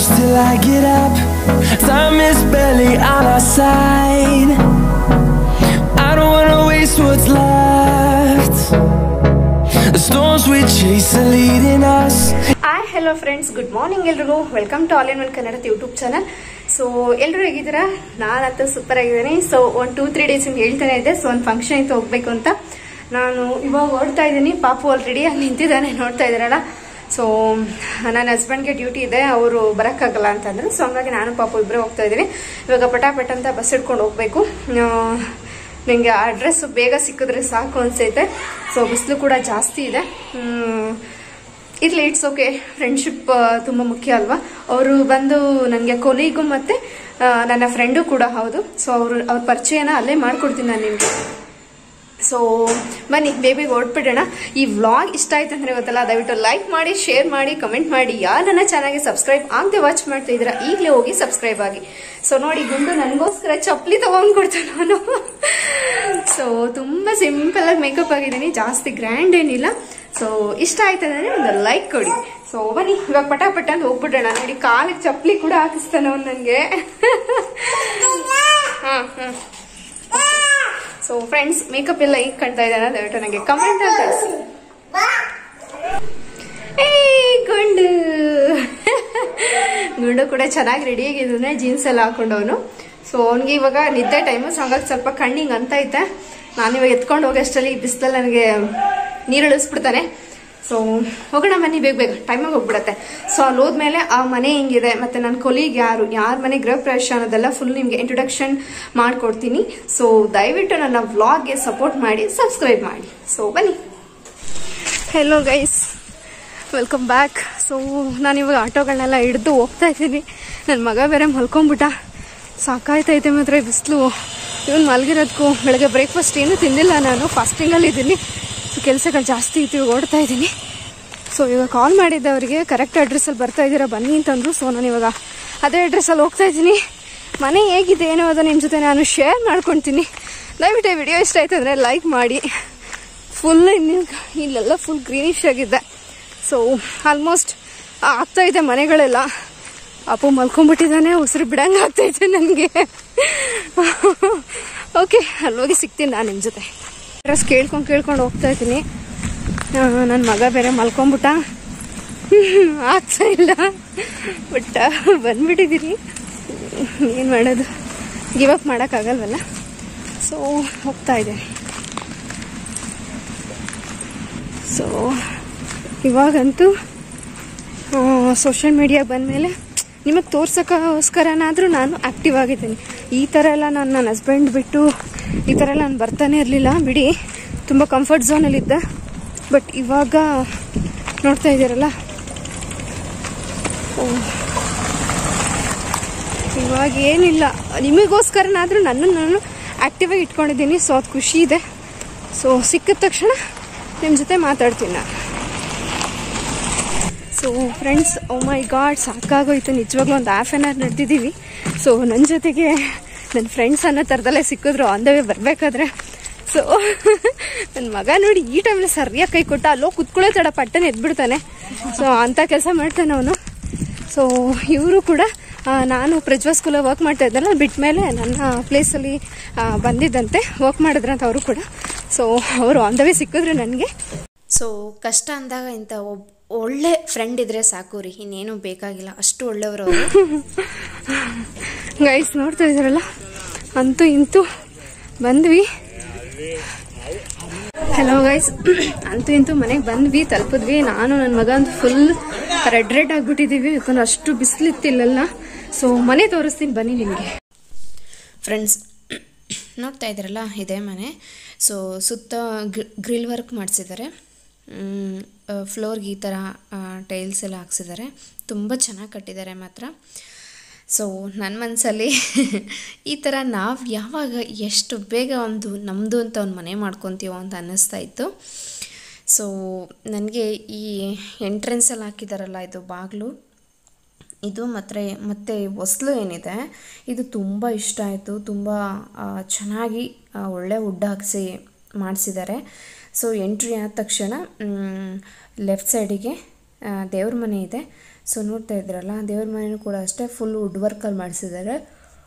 close till I get up. Time is barely on our side. I don't wanna waste what's left. The storms we chase are leading us. Hi hello friends good morning ಎಲ್ರಿಗೂ welcome to all in one Kannada YouTube channel so ಎಲ್ಲರೂ ಹೇಗಿದ್ದೀರಾ ನಾನಂತೂ super ಆಗಿದ್ದೀನಿ so ಒಂದು two three days ಹೇಳ್ತಾನೆ ಇದ್ದೆ so ಒಂದು function ಇತ್ತು ಹೋಗ್ಬೇಕು ಅಂತ ನಾನು ಇವಾಗ ಓಡ್ತಾ ಇದ್ದೀನಿ ಪಾಪು ಆಲ್ರೆಡಿ ಅಲ್ಲಿ ನಿಂತಿದ್ದಾನೆ ನೋಡ್ತಾ ಇದ್ದೀರಲ್ಲ ಸೊ ನನ್ನ ಹಸ್ಬೆಂಡ್ಗೆ ಡ್ಯೂಟಿ ಇದೆ ಅವರು ಬರೋಕ್ಕಾಗಲ್ಲ ಅಂತಂದ್ರು ಸೊ ಹಂಗಾಗಿ ನಾನು ಪಾಪು ಇಬ್ಬರೇ ಹೋಗ್ತಾ ಇದ್ದೀನಿ ಇವಾಗ ಪಟಾಪಟ್ ಅಂತ ಬಸ್ ಹಿಡ್ಕೊಂಡು ಹೋಗ್ಬೇಕು ನನಗೆ ಅಡ್ರೆಸ್ ಬೇಗ ಸಿಕ್ಕಿದ್ರೆ ಸಾಕು ಅನ್ಸೈತೆ ಸೊ ಬಿಸಿಲು ಕೂಡ ಜಾಸ್ತಿ ಇದೆ ಹ್ಮ್, ಇರ್ಲಿ ಇಟ್ಸ್ ಓಕೆ ಫ್ರೆಂಡ್ಶಿಪ್ ತುಂಬ ಮುಖ್ಯ ಅಲ್ವಾ ಅವರು ಬಂದು ನನಗೆ ಕೊಲೀಗು ಮತ್ತು ನನ್ನ ಫ್ರೆಂಡು ಕೂಡ ಹೌದು ಸೊ ಅವರು ಅವ್ರ ಪರಿಚಯನ ಅಲ್ಲೇ ಮಾಡ್ಕೊಡ್ತೀನಿ ನಾನು ನಿಮಗೆ ಸೊ ಬನ್ನಿ ಬೇಬಿ ಹೊರಟ್ಬಿಡೋಣ ಈ ವ್ಲಾಗ್ ಇಷ್ಟ ಆಯ್ತು ಅಂದ್ರೆ ಗೊತ್ತಲ್ಲ ದಯವಿಟ್ಟು ಲೈಕ್ ಮಾಡಿ ಶೇರ್ ಮಾಡಿ ಕಮೆಂಟ್ ಮಾಡಿ ಯಾರು ನನ್ನ ಚಾನಲ್ಗೆ ಸಬ್ಸ್ಕ್ರೈಬ್ ಆಗದೆ ವಾಚ್ ಮಾಡ್ತಾ ಇದ್ದೀರಾ ಈಗಲೇ ಹೋಗಿ ಸಬ್ಸ್ಕ್ರೈಬ್ ಆಗಿ ಸೊ ನೋಡಿ ಗುಂಡು ನನಗೋಸ್ಕರ ಚಪ್ಪಲಿ ತಗೊಂಡ್ ಕೊಡ್ತಾನೆ ನಾನು ಸೊ ತುಂಬಾ ಸಿಂಪಲ್ ಆಗಿ ಮೇಕಪ್ ಆಗಿದ್ದೀನಿ ಜಾಸ್ತಿ ಗ್ರ್ಯಾಂಡ್ ಏನಿಲ್ಲ ಸೊ ಇಷ್ಟ ಆಯ್ತು ಅಂದ್ರೆ ಒಂದು ಲೈಕ್ ಕೊಡಿ ಸೊ ಬನ್ನಿ ಇವಾಗ ಪಟಾಪಟ ಅಂತ ಹೋಗ್ಬಿಡೋಣ ನೋಡಿ ಕಾಲಿಗೆ ಚಪ್ಪಲಿ ಕೂಡ ಹಾಕಿಸ್ತಾನೆ ಅವ್ನು ನನಗೆ ಹಾ ಹಾ ಸೊ ಫ್ರೆಂಡ್ಸ್ ಮೇಕಪ್ ಎಲ್ಲ ಈಗ ಕಾಣ್ತಾ ಇದ್ದಾನೆ ದಯವಿಟ್ಟು ನನಗೆ ಕಮೆಂಟ್ ಅಂತ ತಿಳಿಸಿ ಏ ಗುಂಡು ಗುಂಡು ಕೂಡ ಚೆನ್ನಾಗಿ ರೆಡಿ ಆಗಿದ್ದಾನೆ ಜೀನ್ಸ್ ಎಲ್ಲ ಹಾಕೊಂಡವನು ಸೊ ಅವನಿಗೆ ಇವಾಗ ನಿದ್ದೆ ಟೈಮು ಸೊ ಹಂಗಾಗಿ ಸ್ವಲ್ಪ ಕಣ್ಣಿಂಗ್ ಅಂತ ಐತೆ ನಾನು ಇವಾಗ ಎತ್ಕೊಂಡು ಹೋಗಿ ಅಷ್ಟರಲ್ಲಿ ಬಿಸಿಲಲ್ಲಿ ನನಗೆ ನೀರು ಇಳಿಸ್ಬಿಡ್ತಾನೆ ಸೊ ಹೋಗೋಣ ಬನ್ನಿ ಬೇಗ ಬೇಗ ಟೈಮಾಗಿ ಹೋಗ್ಬಿಡತ್ತೆ ಸೊ ಅಲ್ಲಿ ಹೋದ್ಮೇಲೆ ಆ ಮನೆ ಹೆಂಗಿದೆ ಮತ್ತೆ ನನ್ನ ಕೊಲೀಗ್ ಯಾರು ಯಾರ ಮನೆ ಗೃಹ ಪ್ರವೇಶ ಅನ್ನೋದೆಲ್ಲ ಫುಲ್ ನಿಮಗೆ ಇಂಟ್ರೊಡಕ್ಷನ್ ಮಾಡ್ಕೊಡ್ತೀನಿ ಸೊ ದಯವಿಟ್ಟು ನನ್ನ ವ್ಲಾಗ್ಗೆ ಸಪೋರ್ಟ್ ಮಾಡಿ ಸಬ್ಸ್ಕ್ರೈಬ್ ಮಾಡಿ ಸೊ ಬನ್ನಿ hello guys welcome back so ನಾನು ಇವಾಗ ಆಟೋಗಳನ್ನೆಲ್ಲ ಹಿಡಿದು ಹೋಗ್ತಾ ಇದ್ದೀನಿ ನನ್ನ ಮಗ ಬೇರೆ ಮಲ್ಕೊಂಬಿಟ್ಟ ಸಾಕಾಯ್ತೈತೆ ಮಾತ್ರ ಬಿಸಿಲು ಇವನು ಮಲಗಿರೋದಕ್ಕೂ ಬೆಳಗ್ಗೆ ಬ್ರೇಕ್ಫಾಸ್ಟ್ ಏನೂ ತಿಂದಿಲ್ಲ ನಾನು ಫಾಸ್ಟಿಂಗಲ್ಲಿ ಇದ್ದೀನಿ ಸೊ ಕೆಲಸಗಳು ಜಾಸ್ತಿ ಇತ್ತು ಇವಾಗ ಓಡ್ತಾ ಇದ್ದೀನಿ ಸೊ ಇವಾಗ ಕಾಲ್ ಮಾಡಿದ್ದೆ ಅವರಿಗೆ ಕರೆಕ್ಟ್ ಅಡ್ರೆಸ್ಸಲ್ಲಿ ಬರ್ತಾ ಇದ್ದೀರಾ ಬನ್ನಿ ಅಂತಂದ್ರು ಸೊ ನಾನು ಇವಾಗ ಅದೇ ಅಡ್ರೆಸ್ಸಲ್ಲಿ ಹೋಗ್ತಾ ಇದ್ದೀನಿ ಮನೆ ಹೇಗಿದೆ ಏನೋ ಅದು ನಿಮ್ಮ ಜೊತೆ ನಾನು ಶೇರ್ ಮಾಡ್ಕೊತೀನಿ ದಯವಿಟ್ಟು ಈ ವಿಡಿಯೋ ಇಷ್ಟ ಆಯ್ತು ಅಂದರೆ ಲೈಕ್ ಮಾಡಿ ಫುಲ್ ಇನ್ನು ಇಲ್ಲೆಲ್ಲ ಫುಲ್ ಗ್ರೀನಿಶ್ ಆಗಿದೆ ಸೊ ಆಲ್ಮೋಸ್ಟ್ ಆಗ್ತಾ ಇದೆ ಮನೆಗಳೆಲ್ಲ ಅಪ್ಪು ಮಲ್ಕೊಂಡ್ಬಿಟ್ಟಿದ್ದಾನೆ ಉಸಿರು ಬಿಡಂಗೆ ಆಗ್ತೈತೆ ನನಗೆ ಓಕೆ ಅಲ್ಲೋಗಿ ಸಿಗ್ತೀನಿ ನಾನು ನಿಮ್ಮ ಜೊತೆ ಅಡ್ರೆಸ್ ಕೇಳ್ಕೊಂಡು ಕೇಳ್ಕೊಂಡು ಹೋಗ್ತಾ ಇದ್ದೀನಿ ನನ್ನ ಮಗ ಬೇರೆ ಮಲ್ಕೊಂಬಿಟ್ಟ ಆಗ್ತಾ ಇಲ್ಲ ಬಟ್ ಬಂದ್ಬಿಟ್ಟಿದ್ದೀನಿ ಏನು ಮಾಡೋದು ಗಿವ್ ಅಪ್ ಮಾಡೋಕ್ಕಾಗಲ್ವಲ್ಲ ಸೊ ಹೋಗ್ತಾ ಇದೆ ಸೊ ಇವಾಗಂತೂ ಸೋಷಿಯಲ್ ಮೀಡಿಯಾ ಬಂದಮೇಲೆ ನಿಮಗೆ ತೋರ್ಸೋಕ್ಕೋಸ್ಕರನಾದರೂ ನಾನು ಆ್ಯಕ್ಟಿವ್ ಆಗಿದ್ದೀನಿ ಈ ಥರ ಎಲ್ಲ ನಾನು ನನ್ನ ಹಸ್ಬೆಂಡ್ ಬಿಟ್ಟು ಈ ಥರ ಎಲ್ಲ ನಾನು ಬರ್ತಾನೆ ಇರಲಿಲ್ಲ ಬಿಡಿ ತುಂಬ ಕಂಫರ್ಟ್ ಝೋನಲ್ಲಿದ್ದೆ ಬಟ್ ಇವಾಗ ನೋಡ್ತಾ ಇದ್ದೀರಲ್ಲ ಓ. ಇವಾಗ ಏನಿಲ್ಲ ನಿಮಗೋಸ್ಕರನಾದರೂ ನನ್ನನ್ನು ನಾನು ಆ್ಯಕ್ಟಿವ್ ಆಗಿ ಇಟ್ಕೊಂಡಿದ್ದೀನಿ ಸೊ ಅದು ಖುಷಿ ಇದೆ ಸೊ ಸಿಕ್ಕಿದ ತಕ್ಷಣ ನಿಮ್ಮ ಜೊತೆ ಮಾತಾಡ್ತೀನಿ ನಾನು so friends oh my god ಸಾಕಾಗೋಯ್ತು ನಿಜವಾಗ್ಲೂ ಒಂದು ಹಾಫ್ ಆನ್ ಅವರ್ ನಡೆದಿದ್ದೀವಿ ಸೊ ನನ್ನ ಜೊತೆಗೆ ನನ್ನ ಫ್ರೆಂಡ್ಸ್ ಅನ್ನೋ ಥರದಲ್ಲೇ ಸಿಕ್ಕಿದ್ರು ಆನ್ ದ ವೇ ಬರಬೇಕಾದ್ರೆ ಸೊ ನನ್ನ ಮಗ ನೋಡಿ ಈ ಟೈಮಲ್ಲಿ ಸರಿಯಾಗಿ ಕೈ ಕೊಟ್ಟ ಅಲ್ಲೋ ಕುತ್ಕೊಳ್ಳೋ ತಡ ಪಟ್ಟನೆ ಎದ್ಬಿಡ್ತಾನೆ ಸೊ ಅಂಥ ಕೆಲಸ ಮಾಡ್ತಾನೆ ಅವನು ಸೊ ಇವರು ಕೂಡ ಆ, ನಾನು ಪ್ರಜ್ವಲ್ ಸ್ಕೂಲಲ್ಲಿ ವರ್ಕ್ ಮಾಡ್ತಾ ಇದ್ದಲ್ಲ ಬಿಟ್ಟ ಮೇಲೆ ನನ್ನ ಪ್ಲೇಸಲ್ಲಿ ಬಂದಿದ್ದಂತೆ ವರ್ಕ್ ಮಾಡಿದ್ರಂತ ಅವರು ಕೂಡ ಸೊ ಅವರು ಆನ್ ದ ವೇ ಸಿಕ್ಕಿದ್ರು ನನಗೆ ಸೊ ಕಷ್ಟ ಅಂದಾಗ ಇಂಥ ಒಬ್ ಒಳ್ಳೆ ಫ್ರೆಂಡ್ ಇದ್ರೆ ಸಾಕು ರೀ ಇನ್ನೇನು ಬೇಕಾಗಿಲ್ಲ ಅಷ್ಟು ಒಳ್ಳೆಯವರು ಅವರು ಗೈಸ್ ನೋಡ್ತಾ ಇದ್ದೀರಲ್ಲ ಅಂತೂ ಇಂತೂ ಬಂದ್ವಿ ಹಲೋ ಗೈಸ್ ಅಂತೂ ಇಂತೂ ಮನೆಗೆ ಬಂದ್ವಿ ತಲುಪಿದ್ವಿ ನಾನು ನನ್ನ ಮಗ ಅಂತೂ ಫುಲ್ ರೆಡ್ ರೆಡ್ ಆಗಿಬಿಟ್ಟಿದ್ದೀವಿ ಯಾಕಂದ್ರೆ ಅಷ್ಟು ಬಿಸಿಲಿತ್ತಿಲ್ಲ ಸೊ ಮನೆ ತೋರಿಸ್ತೀನಿ ಬನ್ನಿ ನಿಮಗೆ ಫ್ರೆಂಡ್ಸ್ ನೋಡ್ತಾ ಇದ್ದೀರಲ್ಲ ಇದೇ ಮನೆ ಸೊ ಸುತ್ತ ಗ್ರಿಲ್ ವರ್ಕ್ ಮಾಡಿಸಿದ್ದಾರೆ ಫ್ಲೋರ್ಗೆ ಈ ಥರ ಟೈಲ್ಸ್ ಎಲ್ಲ ಹಾಕ್ಸಿದ್ದಾರೆ ತುಂಬ ಚೆನ್ನಾಗಿ ಕಟ್ಟಿದ್ದಾರೆ ಮಾತ್ರ ಸೊ ನನ್ನ ಮನಸ್ಸಲ್ಲಿ ಈ ಥರ ನಾವು ಯಾವಾಗ ಎಷ್ಟು ಬೇಗ ಒಂದು ನಮ್ಮದು ಅಂತ ಒಂದು ಮನೆ ಮಾಡ್ಕೊತೀವೋ ಅಂತ ಅನ್ನಿಸ್ತಾ ಇತ್ತು ಸೊ ನನಗೆ ಈ ಎಂಟ್ರೆನ್ಸಲ್ಲಿ ಹಾಕಿದಾರಲ್ಲ ಇದು ಬಾಗಿಲು ಇದು ಮಾತ್ರ ಮತ್ತು ಹೊಸ್ಲು ಏನಿದೆ ಇದು ತುಂಬ ಇಷ್ಟ ಆಯಿತು ತುಂಬ ಆ, ಚೆನ್ನಾಗಿ ಆ, ಒಳ್ಳೆ ವುಡ್ ಹಾಕಿಸಿ ಮಾಡಿಸಿದ್ದಾರೆ ಸೊ ಎಂಟ್ರಿ ಆದ ತಕ್ಷಣ ಲೆಫ್ಟ್ ಸೈಡಿಗೆ ದೇವ್ರ ಮನೆ ಇದೆ ಸೊ ನೋಡ್ತಾ ಇದ್ರಲ್ಲ ದೇವ್ರ ಮನೆಯೂ ಕೂಡ ಅಷ್ಟೇ ಫುಲ್ ವುಡ್ ವರ್ಕಲ್ಲಿ ಮಾಡಿಸಿದ್ದಾರೆ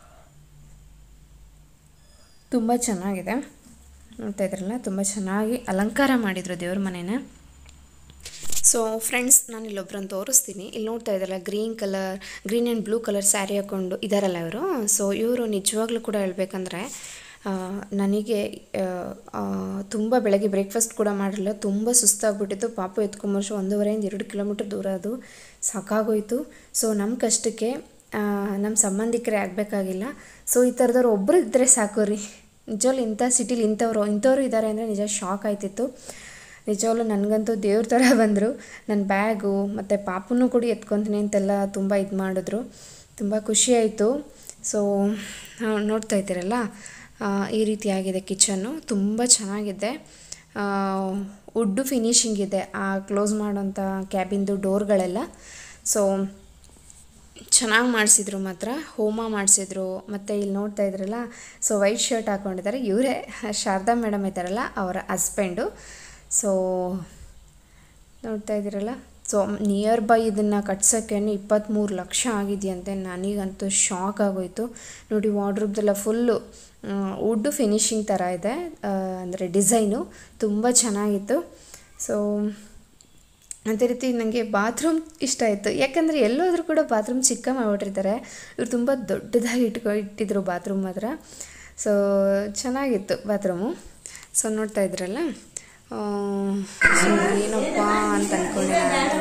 ತುಂಬ ಚೆನ್ನಾಗಿದೆ ನೋಡ್ತಾ ಇದ್ರಲ್ಲ ತುಂಬ ಚೆನ್ನಾಗಿ ಅಲಂಕಾರ ಮಾಡಿದರು ದೇವ್ರ ಮನೇನ ಸೊ ಫ್ರೆಂಡ್ಸ್ ನಾನು ಇಲ್ಲೊಬ್ರನ್ನ ತೋರಿಸ್ತೀನಿ ಇಲ್ಲಿ ನೋಡ್ತಾ ಇದ್ದಲ್ಲ green colour green and blue colour sari ಹಾಕ್ಕೊಂಡು ಇದ್ದಾರಲ್ಲ ಇವರು ಸೊ ಇವರು ನಿಜವಾಗ್ಲೂ ಕೂಡ ಹೇಳ್ಬೇಕಂದ್ರೆ ಆ, ನನಗೆ ತುಂಬ ಬೆಳಗ್ಗೆ ಬ್ರೇಕ್ಫಾಸ್ಟ್ ಕೂಡ ಮಾಡಿರಲಿಲ್ಲ ತುಂಬ ಸುಸ್ತಾಗ್ಬಿಟ್ಟಿತ್ತು ಪಾಪು ಎತ್ಕೊಂಬರ್ಷ ಒಂದೂವರೆಯಿಂದ ಎರಡು ಕಿಲೋಮೀಟ್ರ್ ದೂರ ಅದು ಸಾಕಾಗೋಯ್ತು ಸೊ ನಮ್ಮ ಕಷ್ಟಕ್ಕೆ ಆ, ನಮ್ಮ ಸಂಬಂಧಿಕರೇ ಆಗಬೇಕಾಗಿಲ್ಲ ಸೊ ಈ ಥರದವ್ರು ಒಬ್ಬರು ಇದ್ದರೆ ಸಾಕು ರೀ ನಿಜವಾಗ್ಲೂ ಇಂಥ ಸಿಟಿಲಿ ಇಂಥವ್ರು ಇಂಥವ್ರು ಇದ್ದಾರೆ ಅಂದರೆ ನಿಜ ಶಾಕ್ ಆಯ್ತಿತ್ತು ನಿಜವಾಗ್ಲೂ ನನಗಂತೂ ದೇವ್ರ ಥರ ಬಂದರು ನನ್ನ ಬ್ಯಾಗು ಮತ್ತು ಪಾಪುನೂ ಕೂಡ ಎತ್ಕೊತೀನಿ ಅಂತೆಲ್ಲ ತುಂಬ ಇದು ಮಾಡಿದ್ರು ತುಂಬ ಖುಷಿ ಆಯಿತು ಸೊ ನೋಡ್ತಾ ಇದ್ದೀರಲ್ಲ ಆ, ಈ ರೀತಿಯಾಗಿದೆ ಕಿಚನ್ನು ತುಂಬ ಚೆನ್ನಾಗಿದೆ ವುಡ್ಡು ಫಿನಿಶಿಂಗ್ ಇದೆ ಆ ಕ್ಲೋಸ್ ಮಾಡೋಂಥ ಕ್ಯಾಬಿಂದು ಡೋರ್ಗಳೆಲ್ಲ ಸೊ ಚೆನ್ನಾಗಿ ಮಾಡಿಸಿದ್ರು ಮಾತ್ರ ಹೋಮ ಮಾಡಿಸಿದ್ರು ಮತ್ತು ಇಲ್ಲಿ ನೋಡ್ತಾ ಇದ್ರಲ್ಲ ಸೊ ವೈಟ್ ಶರ್ಟ್ ಹಾಕ್ಕೊಂಡಿದ್ದಾರೆ ಇವರೇ ಶಾರದಾ ಮೇಡಮ್ ಇದ್ದಾರಲ್ಲ ಅವರ ಹಸ್ಬೆಂಡು ಸೊ ನೋಡ್ತಾ ಇದ್ದೀರಲ್ಲ ಸೊ ನಿಯರ್ ಬೈ ಇದನ್ನು ಕಟ್ಸೋಕ್ಕೆ ಇಪ್ಪತ್ತ್ಮೂರು ಲಕ್ಷ ಆಗಿದೆಯಂತೆ ನನಗಂತೂ ಶಾಕ್ ಆಗೋಯ್ತು ನೋಡಿ ವಾರ್ಡ್ರೂಬ್ದೆಲ್ಲ ಫುಲ್ಲು ವುಡ್ಡು ಫಿನಿಶಿಂಗ್ ಥರ ಇದೆ ಅಂದರೆ ಡಿಸೈನು ತುಂಬ ಚೆನ್ನಾಗಿತ್ತು ಸೊ ಅದೇ ರೀತಿ ನನಗೆ ಬಾತ್ರೂಮ್ ಇಷ್ಟ ಆಯಿತು ಯಾಕಂದರೆ ಎಲ್ಲೋದ್ರೂ ಕೂಡ ಬಾತ್ರೂಮ್ ಚಿಕ್ಕ ಮಾಡಿಬಿಟ್ಟಿರ್ತಾರೆ ಇವ್ರು ತುಂಬ ದೊಡ್ಡದಾಗಿ ಇಟ್ಕೊ ಇಟ್ಟಿದ್ರು ಬಾತ್ರೂಮ್ ಮಾತ್ರ ಸೊ ಚೆನ್ನಾಗಿತ್ತು ಬಾತ್ರೂಮು ಸೊ ನೋಡ್ತಾ ಇದ್ರಲ್ಲ ಆ, ಸೊ ಏನಪ್ಪ ಅಂತ ಅಂದ್ಕೊಂಡೆ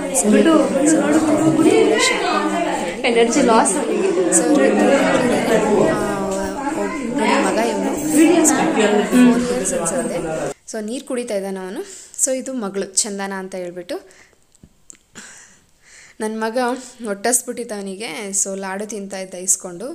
ಎನರ್ಜಿ ಲಾಸ್ ಸೊ ಮಗ ಇವನು ಅನ್ಸುತ್ತೆ ಸೊ ನೀರು ಕುಡಿತಾ ಇದ್ದಾನೆ ಅವನು ಸೊ ಇದು ಮಗಳು ಚಂದನ ಅಂತ ಹೇಳ್ಬಿಟ್ಟು ನನ್ನ ಮಗ ಹೊಟ್ಟಸ್ಬಿಟ್ಟಿತ್ತು ಅವನಿಗೆ ಸೊ ಲಾಡು ತಿಂತಾ ಇದ್ದ ಇಸ್ಕೊಂಡು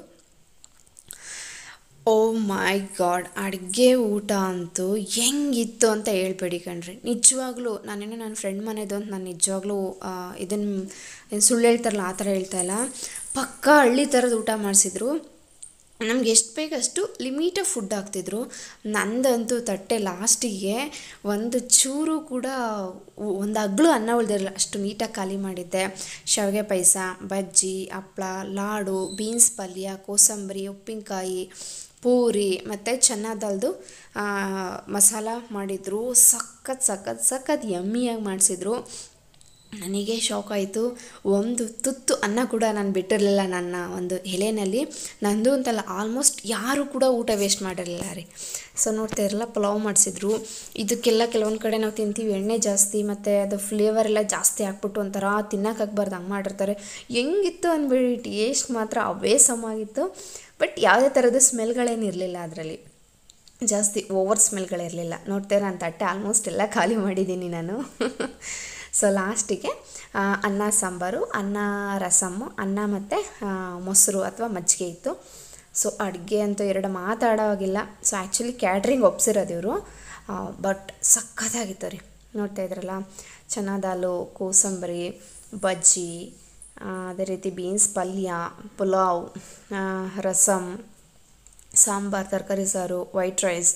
ಓ ಮೈ ಗಾಡ್ ಅಡುಗೆ ಊಟ ಅಂತೂ ಹೆಂಗಿತ್ತು ಅಂತ ಹೇಳ್ಬೇಡಿ ಕಣ್ರಿ ನಿಜವಾಗ್ಲೂ ನಾನೇನೋ ನನ್ನ ಫ್ರೆಂಡ್ ಮನೆದು ಅಂತ ನಾನು ನಿಜವಾಗ್ಲೂ ಇದನ್ನು ಸುಳ್ಳು ಹೇಳ್ತಾರಲ್ಲ ಆ ಥರ ಹೇಳ್ತಾ ಇಲ್ಲ ಪಕ್ಕಾ ಹಳ್ಳಿ ಥರದ ಊಟ ಮಾಡಿಸಿದ್ರು ನಮ್ಗೆ ಎಷ್ಟು ಬೇಕಷ್ಟು ಲಿಮಿಟಾಗಿ ಫುಡ್ ಹಾಕ್ತಿದ್ರು ನಂದಂತೂ ತಟ್ಟೆ ಲಾಸ್ಟಿಗೆ ಒಂದು ಚೂರು ಕೂಡ ಉ- ಒಂದು ಅಗ್ಳು ಅನ್ನ ಉಳ್ದಿರಲಿಲ್ಲ ಅಷ್ಟು ನೀಟಾಗಿ ಖಾಲಿ ಮಾಡಿದ್ದೆ ಶಾವಿಗೆ ಪಾಯಸ ಬಜ್ಜಿ ಹಪ್ಳ ಲಾಡು ಬೀನ್ಸ್ ಪಲ್ಯ ಕೋಸಂಬರಿ ಉಪ್ಪಿನಕಾಯಿ ಪೂರಿ ಮತ್ತು ಚೆನ್ನದಲ್ದು ಮಸಾಲ ಮಾಡಿದರು ಸಖತ್ ಸಖತ್ ಸಖತ್ ಯಮ್ಮಿಯಾಗಿ ಮಾಡಿಸಿದ್ರು ನನಗೆ ಶಾಕ್ ಆಯಿತು ಒಂದು ತುತ್ತು ಅನ್ನ ಕೂಡ ನಾನು ಬಿಟ್ಟಿರಲಿಲ್ಲ ನನ್ನ ಒಂದು ಎಲೆಯಲ್ಲಿ ನಂದು ಅಂತಲ್ಲ ಆಲ್ಮೋಸ್ಟ್ ಯಾರು ಕೂಡ ಊಟ ವೇಸ್ಟ್ ಮಾಡಿರಲಿಲ್ಲ ರೀ ಸೊ ನೋಡ್ತಾ ಇರಲ್ಲ ಪಲಾವ್ ಮಾಡಿಸಿದ್ರು ಇದಕ್ಕೆಲ್ಲ ಕೆಲವೊಂದು ಕಡೆ ನಾವು ತಿಂತೀವಿ ಎಣ್ಣೆ ಜಾಸ್ತಿ ಮತ್ತು ಅದು ಫ್ಲೇವರ್ ಎಲ್ಲ ಜಾಸ್ತಿ ಹಾಕ್ಬಿಟ್ಟು ಒಂಥರ ತಿನ್ನೋಕ್ಕಾಗ್ಬಾರ್ದು ಹಂಗೆ ಮಾಡಿರ್ತಾರೆ ಹೆಂಗಿತ್ತು ಅಂದ್ಬಿಟ್ಟು ಟೇಸ್ಟ್ ಮಾತ್ರ ಅವೇ ಸಮಾಗಿತ್ತು ಬಟ್ ಯಾವುದೇ ಥರದ ಸ್ಮೆಲ್ಗಳೇನು ಇರಲಿಲ್ಲ ಅದರಲ್ಲಿ ಜಾಸ್ತಿ ಓವರ್ ಸ್ಮೆಲ್ಗಳಿರಲಿಲ್ಲ ನೋಡ್ತಾ ನಾನು ತಟ್ಟೆ ಆಲ್ಮೋಸ್ಟ್ ಎಲ್ಲ ಖಾಲಿ ಮಾಡಿದ್ದೀನಿ ನಾನು ಸೊ ಲಾಸ್ಟಿಗೆ ಆ, ಅನ್ನ ಸಾಂಬಾರು ಅನ್ನ ರಸಮ್ಮು ಅನ್ನ ಮತ್ತು ಮೊಸರು ಅಥವಾ ಮಜ್ಜಿಗೆ ಇತ್ತು ಸೊ ಅಡುಗೆ ಅಂತೂ ಎರಡು ಮಾತಾಡೋವಾಗಿಲ್ಲ ಸೊ ಆ್ಯಕ್ಚುಲಿ ಕ್ಯಾಟ್ರಿಂಗ್ ಒಪ್ಸಿರೋದು ಇವರು ಬಟ್ ಸಖತ್ತಾಗಿತ್ತು ರೀ ನೋಡ್ತಾ ಇದ್ರಲ್ಲ ಚೆನ್ನ ದಾಲು ಕೋಸಂಬರಿ ಬಜ್ಜಿ ಆ, ಅದೇ ರೀತಿ ಬೀನ್ಸ್ ಪಲ್ಯ ಪುಲಾವ್ ಆ, ರಸಮ್ ಸಾಂಬಾರು ತರಕಾರಿ ಸಾರು ವೈಟ್ ರೈಸ್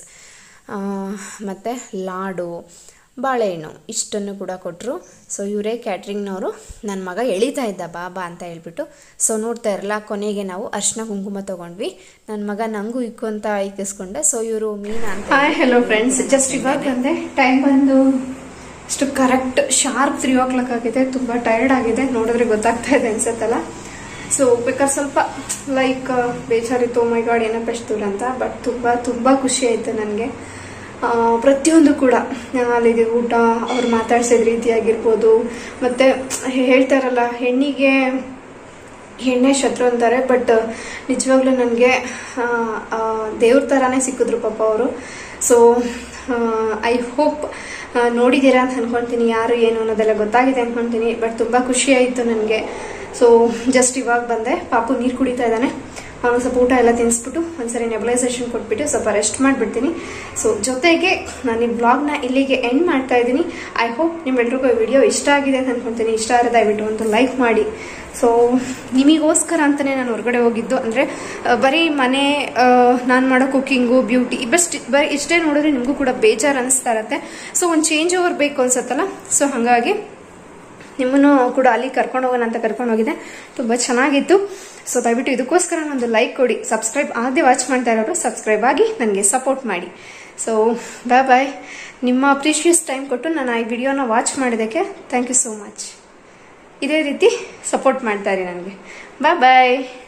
ಮತ್ತು ಲಾಡು ಬಾಳೆಹಣ್ಣು ಇಷ್ಟನ್ನು ಕೂಡ ಕೊಟ್ಟರು ಸೊ ಇವರೇ ಕ್ಯಾಟ್ರಿಂಗ್ನವರು ನನ್ನ ಮಗ ಎಳಿತಾ ಇದ್ದ ಬಾ ಬಾ ಅಂತ ಹೇಳ್ಬಿಟ್ಟು ಸೊ ನೋಡ್ತಾ ಇರಲ್ಲ ಕೊನೆಗೆ ನಾವು ಅರ್ಶಿನ ಕುಂಕುಮ ತೊಗೊಂಡ್ವಿ ನನ್ನ ಮಗ ನನಗೂ ಇಕ್ಕು ಅಂತ ಇಕ್ಕಿಸ್ಕೊಂಡೆ ಸೊ ಇವರು ಮೀನಾ ಅಂತ ಹಾಯ್ ಹಲೋ ಫ್ರೆಂಡ್ಸ್ ಜಸ್ಟ್ ಇವಾಗ ಬಂದೆ ಟೈಮ್ ಬಂದು ಅಷ್ಟು correct sharp three o'clock ಆಗಿದೆ ತುಂಬ ಟೈರ್ಡ್ ಆಗಿದೆ ನೋಡಿದ್ರೆ ಗೊತ್ತಾಗ್ತಾ ಇದೆ ಅನ್ಸತ್ತಲ್ಲ ಸೊ ಬೇಕಾದ್ರೆ ಸ್ವಲ್ಪ ಲೈಕ್ ಬೇಜಾರಿತ್ತು ಮೈ ಗಾಡ್ ಏನಪ್ಪ ಎಷ್ಟು ದೂರ ಅಂತ ಬಟ್ ತುಂಬ ತುಂಬ ಖುಷಿ ಆಯಿತು ನನಗೆ ಪ್ರತಿಯೊಂದು ಕೂಡ ಆ, ಅಲ್ಲಿಗೆ ಊಟ ಅವ್ರು ಮಾತಾಡ್ಸಿದ ರೀತಿ ಆಗಿರ್ಬೋದು ಮತ್ತು ಹೇಳ್ತಾರಲ್ಲ ಹೆಣ್ಣಿಗೆ ಹೆಣ್ಣೆ ಶತ್ರು ಅಂತಾರೆ ಬಟ್ ನಿಜವಾಗ್ಲೂ ನನಗೆ ದೇವ್ರ ಥರನೇ ಸಿಕ್ಕಿದ್ರು ಪಾಪ ಅವರು ಸೊ ಐ ಹೋಪ್ ನೋಡಿದ್ದೀರಾ ಅಂತ ಅನ್ಕೊಳ್ತೀನಿ ಯಾರು ಏನು ಅನ್ನೋದೆಲ್ಲ ಗೊತ್ತಾಗಿದೆ ಅನ್ಕೊಳ್ತೀನಿ ಬಟ್ ತುಂಬ ಖುಷಿ ಆಯಿತು ನನಗೆ ಸೊ ಜಸ್ಟ್ ಇವಾಗ ಬಂದೆ ಪಾಪು ನೀರು ಕುಡಿತಾ ಇದ್ದಾನೆ ಅವನು ಸ್ವಲ್ಪ ಊಟ ಎಲ್ಲ ತಿನ್ನಿಸ್ಬಿಟ್ಟು ಒಂದ್ಸರಿ ನೆಬಲೈಸೇಷನ್ ಕೊಟ್ಬಿಟ್ಟು ಸ್ವಲ್ಪ ರೆಸ್ಟ್ ಮಾಡಿಬಿಡ್ತೀನಿ ಸೊ ಜೊತೆಗೆ ನಾನು ಈ ಬ್ಲಾಗ್ನ ಇಲ್ಲಿಗೆ ಎಂಡ್ ಮಾಡ್ತಾ ಇದ್ದೀನಿ ಐ ಹೋಪ್ ನಿಮ್ಮೆಲ್ರಿಗೂ ಈ ವಿಡಿಯೋ ಇಷ್ಟ ಆಗಿದೆ ಅಂತ ಅನ್ಕೊಳ್ತೀನಿ ಇಷ್ಟ ಆದರೆ ದಯವಿಟ್ಟು ಒಂದು ಲೈಕ್ ಮಾಡಿ ಸೊ ನಿಮಗೋಸ್ಕರ ಅಂತಲೇ ನಾನು ಹೊರಗಡೆ ಹೋಗಿದ್ದು ಅಂದರೆ ಬರೀ ಮನೆ ನಾನು ಮಾಡೋ ಕುಕ್ಕಿಂಗು ಬ್ಯೂಟಿ ಬೆಸ್ಟ್ ಬರೀ ಇಷ್ಟೇ ನೋಡಿದ್ರೆ ನಿಮಗೂ ಕೂಡ ಬೇಜಾರು ಅನಿಸ್ತಾ ಇರತ್ತೆ ಸೊ ಒಂದು ಚೇಂಜ್ ಓವರ್ ಬೇಕು ಅನ್ಸತ್ತಲ್ಲ ಸೊ ಹಾಗಾಗಿ ನಿಮ್ಮನ್ನು ಕೂಡ ಅಲ್ಲಿ ಕರ್ಕೊಂಡು ಹೋಗೋಣ ಅಂತ ಕರ್ಕೊಂಡು ಹೋಗಿದ್ದೆ ತುಂಬ ಚೆನ್ನಾಗಿತ್ತು ಸೊ ದಯವಿಟ್ಟು ಇದಕ್ಕೋಸ್ಕರ ಒಂದು ಲೈಕ್ ಕೊಡಿ ಸಬ್ಸ್ಕ್ರೈಬ್ ಆಗದೆ ವಾಚ್ ಮಾಡ್ತಾ ಇರೋರು ಸಬ್ಸ್ಕ್ರೈಬ್ ಆಗಿ ನನಗೆ ಸಪೋರ್ಟ್ ಮಾಡಿ ಸೊ ಬಾಯ್ ಬಾಯ್ ನಿಮ್ಮ ಪ್ರೀಶಿಯಸ್ ಟೈಮ್ ಕೊಟ್ಟು ನಾನು ಈ ವಿಡಿಯೋನ ವಾಚ್ ಮಾಡಿದ್ದಕ್ಕೆ ಥ್ಯಾಂಕ್ ಯು ಸೋ ಮಚ್ ಇದೇ ರೀತಿ ಸಪೋರ್ಟ್ ಮಾಡ್ತಾ ಇರಿ ನನಗೆ ಬಾಯ್ ಬಾಯ್